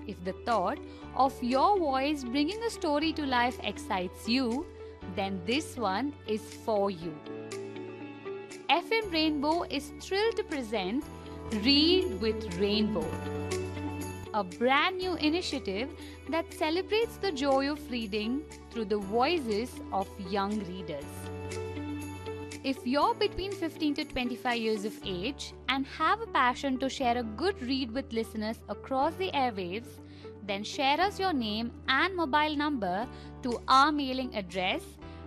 If the thought of your voice bringing a story to life excites you, then this one is for you. FM Rainbow is thrilled to present Read with Rainbow, a brand new initiative that celebrates the joy of reading through the voices of young readers. If you're between 15 to 25 years of age and have a passion to share a good read with listeners across the airwaves, then share us your name and mobile number to our mailing address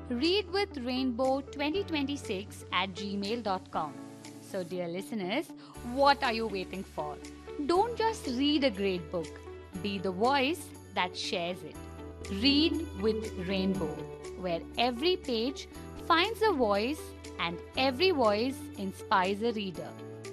readwithrainbow2026 at gmail.com. So, dear listeners, what are you waiting for? Don't just read a great book, be the voice that shares it. Read with Rainbow, where every page finds a voice and every voice inspires a reader.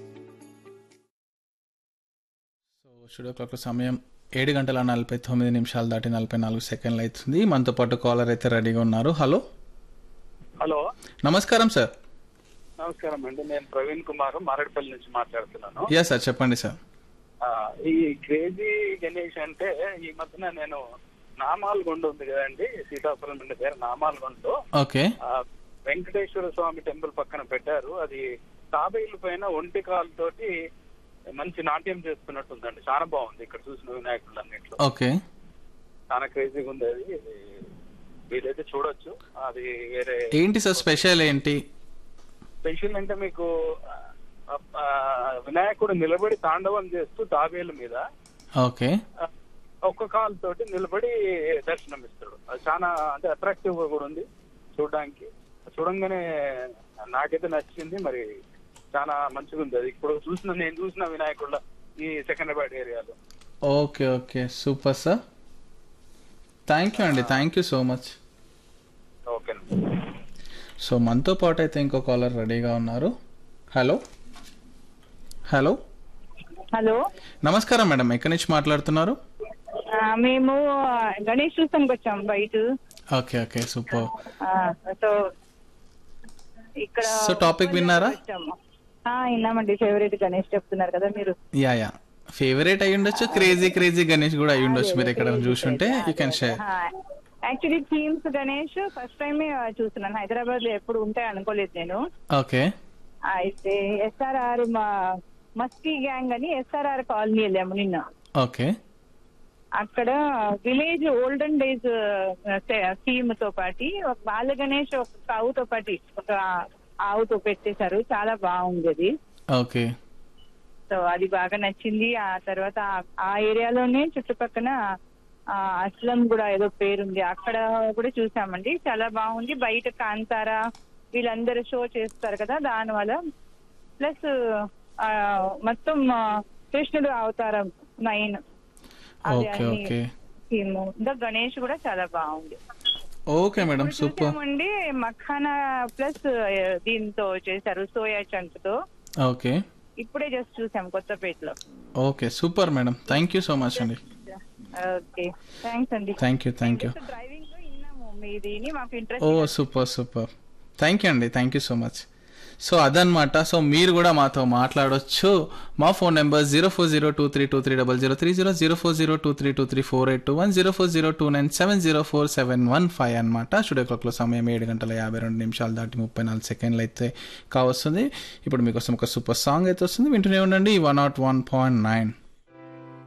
So studio clock సమయం ఏడు గంటల నలభై తొమ్మిది నిమిషాలు దాటి నలభై నాలుగు సెకండ్లు అవుతుంది మనతో పాటు కాలర్ అయితే రెడీగా ఉన్నారు హలో హలో నమస్కారం సార్ నమస్కారం అండి నేను ప్రవీణ్ కుమార్ మారేడుపల్లి నుంచి మాట్లాడుతున్నాను యా సార్ చెప్పండి సార్ ఆ, ఈ క్రేజీ గణేష్ అంటే ఈ మధ్యన నేను నామాల్గొండ ఉంది కదండి సీతాపురం నుండి పేరు నామాల్గొండ ఓకే వెంకటేశ్వర స్వామి టెంపుల్ పక్కన పెట్టారు అది తాబేలు పైన ఒంటి కాలు తోటి మంచి నాట్యం చేస్తున్నట్టుందండి చాలా బాగుంది ఇక్కడ చూసిన వినాయకులు అన్నింటిలో ఓకే చాలా క్రేజీగా ఉంది అది వీలైతే చూడొచ్చు అది వేరే ఏంటి సార్ స్పెషల్ ఏంటి స్పెషల్ అంటే మీకు ఆ, ఆ, వినాయకుడు నిలబడి తాండవం చేస్తూ తాబేలు మీద ఓకే ఆ, ఒక్క కాలు తోటి నిలబడి దర్శనం ఇస్తాడు అది చాలా అంటే అట్రాక్టివ్ గా కూడా ఉంది చూడడానికి చూడంగానే నాకైతే నచ్చింది మరి చాలా మంచిగా ఉంది అది ఇప్పుడు చూసిన నేను చూసిన వినాయకుళ్ళ ఈ సెకండ్రాబాద్ ఏరియాలో okay okay super sir thank you అండి thank you so much okay so మనతో పాటు అయితే ఇంకో కాలర్ రెడీగా ఉన్నారు హలో హలో హలో నమస్కారం మేడం ఎక్కడి నుంచి మాట్లాడుతున్నారు ఆ, మేము గణేష్ చూస్తానికి వచ్చాం బయట ఓకే ఓకే సూపర్ ఆ, సో ఇక్కడ సో టాపిక్ విన్నారా వచ్చాము. ఆ, విన్నామండి ఫేవరెట్ గణేష్ చెప్తున్నారు కదా మీరు యా యా ఫేవరెట్ అయి ఉండొచ్చు క్రేజీ క్రేజీ గణేష్ కూడా అయి ఉండొచ్చు మీరు ఎక్కడ చూసుంటే you can share actually themes Ganesh first టైమే చూస్తున్నాను హైదరాబాద్ లో ఎప్పుడు ఉంటాయి అనుకోలేదు నేను ఓకే అయితే ఎస్ఆర్ఆర్ మా మస్కీ గ్యాంగ్ అని ఎస్ఆర్ఆర్ కాలనీ వెళ్ళాము నిన్న ఓకే అక్కడ విలేజ్ ఓల్డెన్ డేస్ థీమ్ తో పాటి ఒక బాల గణేష్ ఒక కావుతో పాటి ఒక ఆవుతో పెట్టేశారు చాలా బాగుంది అది ఓకే సో అది బాగా నచ్చింది ఆ తర్వాత ఆ- ఆ ఏరియాలోనే చుట్టుపక్కన ఆ, అస్లం కూడా ఏదో పేరుంది అక్కడ కూడా చూసామండి చాలా బాగుంది బయట కాంతారా వీళ్ళందరూ షో చేస్తారు కదా దాని వల్ల ప్లస్ మొత్తం ఆ, కృష్ణుడు అవతారం నైన్ అది ఓకే అన్ని ఓకే థీమ్ ఇంకా గణేష్ కూడా చాలా బాగుంది ఓకే మేడం ఇప్పుడు సూపర్ చూసామండి మఖానా ప్లస్ దీంతో చేశారు సోయా చంక్ తో ఓకే ఇప్పుడే జస్ట్ చూసాం కొత్తపేటలో okay super madam thank you so much అండి ఓకే థ్యాంక్స్ అండి thank you thank you driving లో విన్నాము మీదిని మాకు ఓ interest super super thank you అండి thank you so much so అదనమాట సో మీరు కూడా మాతో మాట్లాడొచ్చు మా phone number zero four zero two three two three double zero three zero zero four zero two three two three four eight two one zero four zero two nine seven zero four seven one five అనమాట studio క్లాక్లో సమయం ఏడు గంటల యాభై రెండు నిమిషాలు దాటి ముప్పై నాలుగు సెకండ్లు అయితే కావస్తుంది ఇప్పుడు మీకోసం ఒక సూపర్ సాంగ్ అయితే వస్తుంది వింటూనే ఉండండి one naught one point nine